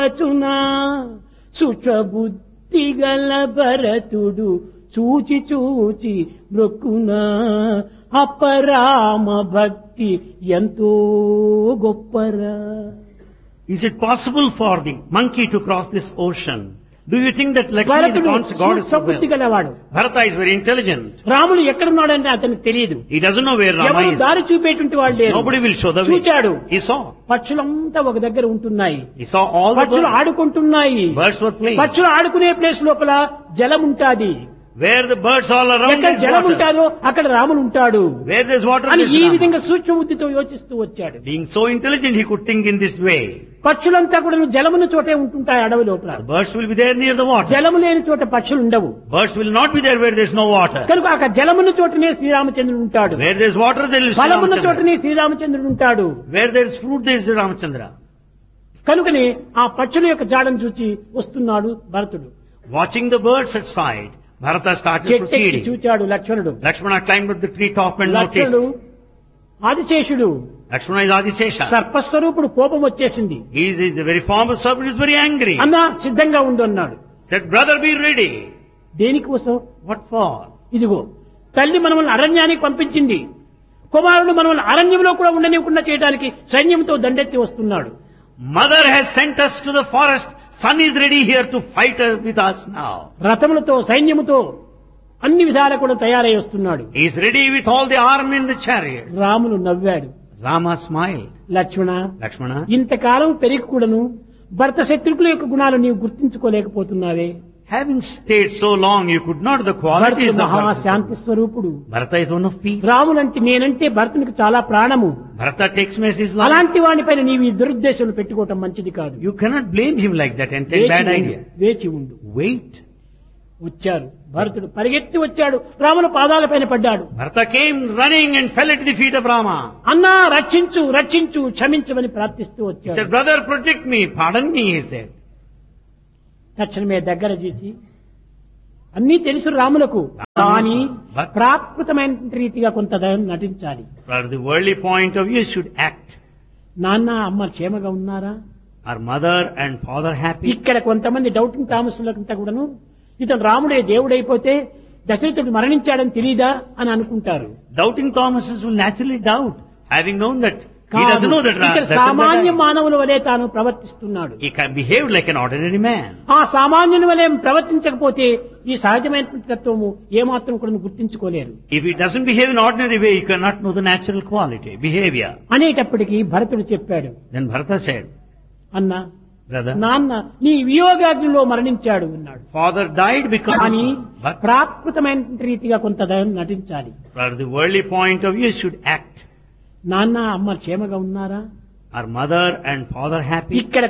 రచునా సుచబుద్ధి గల భరతుడు చూచి చూచి మృక్కునా అపరామ భక్తి ఎంతో గొప్పరా Is it possible for the monkey to cross this ocean? Do you think that Lakshmi, the భరతుడు conscious God, is so సూక్ష్మబుద్ధి well? గలవాడు Bharata is very intelligent. రాముడు ఎక్కడున్నాడంటే అతనికి తెలియదు He doesn't know where Rama ఎవరు is. దారి చూపేటువంటి వాళ్ళు లేరు Nobody will show the way. చూచాడు He saw. పక్షులంతా ఒక దగ్గర ఉంటున్నాయి He saw all the పక్షులు birds. ఆడుకుంటున్నాయి Birds were playing. పక్షులు ఆడుకునే ప్లేస్ లోపల జలం ఉంటాది Where the birds all around ఎక్కడ is జలం water. ఉంటాదో అక్కడ రాముడు ఉంటాడు Where there's water, అని there's ఈ Rama. విధంగా సూక్ష్మ బుద్ధితో యోచిస్తూ వచ్చాడు Being so intelligent, he could think in this way. పక్షులంతా కూడా జలమున చోటే ఉంటుంటాయి అడవి లోపల The birds will be there near the water. జలము లేని చోట పక్షులు ఉండవు Birds will not be there where there's no water. కనుక అక్కడ జలమున్న చోటనే శ్రీరామచంద్రుడు ఉంటాడు Where there's water, there is ఫలమున్న Ramachandra. చోటనే శ్రీరామచంద్రుడు ఉంటాడు Where there's fruit, there is Ramachandra. కనుకనే ఆ పక్షుల యొక్క జాడను చూచి వస్తున్నాడు భరతుడు Watching the birds at sight, Bharata started చెట్టెక్కి proceeding. చూచాడు లక్ష్మణుడు Lakshmana climbed up the tree top and లక్ష్మణుడు noticed. ఆదిశేషుడు Lakshmana is Adisesha. సర్పస్వరూపుడు కోపం వచ్చేసింది He is, is the very form of serpent is very angry. అన్నా సిద్ధంగా ఉండు అన్నాడు Said, brother, be ready. దేనికోసం What for? ఇదిగో తల్లి మనల్ని అరణ్యానికి పంపించింది కుమారుడు మనల్ని అరణ్యంలో కూడా ఉండనివ్వకుండా చేయడానికి సైన్యంతో దండెత్తి వస్తున్నాడు Mother has sent us to the forest. Son is ready here to fight uh, with us now. రథములతో సైన్యముతో అన్ని విధాలా కూడా తయారై వస్తున్నాడు He is ready with all the army in the chariot. Ramulu నవ్వాడు Rama smiled. లక్ష్మణ Lakshmana, ఇంతకాలం పెరిగి కూడాను భర్త శత్రుకుల యొక్క గుణాలు నీవు గుర్తించుకోలేకపోతున్నావే having stayed so long, you could not the qualities భరతుడు of Bharata. మహాశాంతి స్వరూపుడు Bharata is one of peace. రాములంటే నేనంటే భరతునికి చాలా ప్రాణము Bharata takes me as his love. అలాంటి వానిపైన నీవు ఈ దురుద్దేశాలు పెట్టుకోవటం మంచిది కాదు You cannot blame him like that and take వేచి bad ఉండు, idea. వేచి ఉండు Wait. వచ్చారు భరతుడు పరిగెత్తి వచ్చాడు రాముల పాదాలపైన పడ్డాడు Bharata came running and fell at the feet of Rama. అన్నా రక్షించు రక్షించు క్షమించమని ప్రార్థిస్తూ He వచ్చాడు said, brother, protect me, pardon me, he said. తక్షణమే దగ్గర చేసి అన్నీ తెలుసు రాములకు కానీ ప్రాకృతమైన రీతిగా కొంత దయం నటించాలి For the worldly point of view, you should act. నాన్న అమ్మ క్షేమగా ఉన్నారా Are mother and father happy? ఇక్కడ కొంతమంది డౌటింగ్ తామసులకంతా కూడాను ఇతను రాముడే దేవుడైపోతే దశరథుడు మరణించాడని తెలియదా అని అనుకుంటారు Doubting Thomases will naturally doubt, having known that he కాదు. doesn't know that Ra- ఇక్కడ that సామాన్య died. మానవుల వలె తాను ప్రవర్తిస్తున్నాడు He can behave like an ordinary man. ఆ సామాన్యుని వలె ప్రవర్తించకపోతే ఈ సహజమైనటువంటి తత్వము ఏమాత్రం కూడా గుర్తించుకోలేరు If he doesn't behave in ordinary way, you cannot know the natural quality, behavior. అనేటప్పటికీ భరతుడు చెప్పాడు Then Bharata said, అన్నా brother, నాన్న నీ వియోగాగ్నిలో మరణించాడు అన్నాడు father died because, కానీ but ప్రాకృతమైన రీతిగా కొంత దయం నటించాలి for the worldly point of view, you should act. నాన్న అమ్మ క్షేమగా ఉన్నారా Are mother and father happy? ఇక్కడ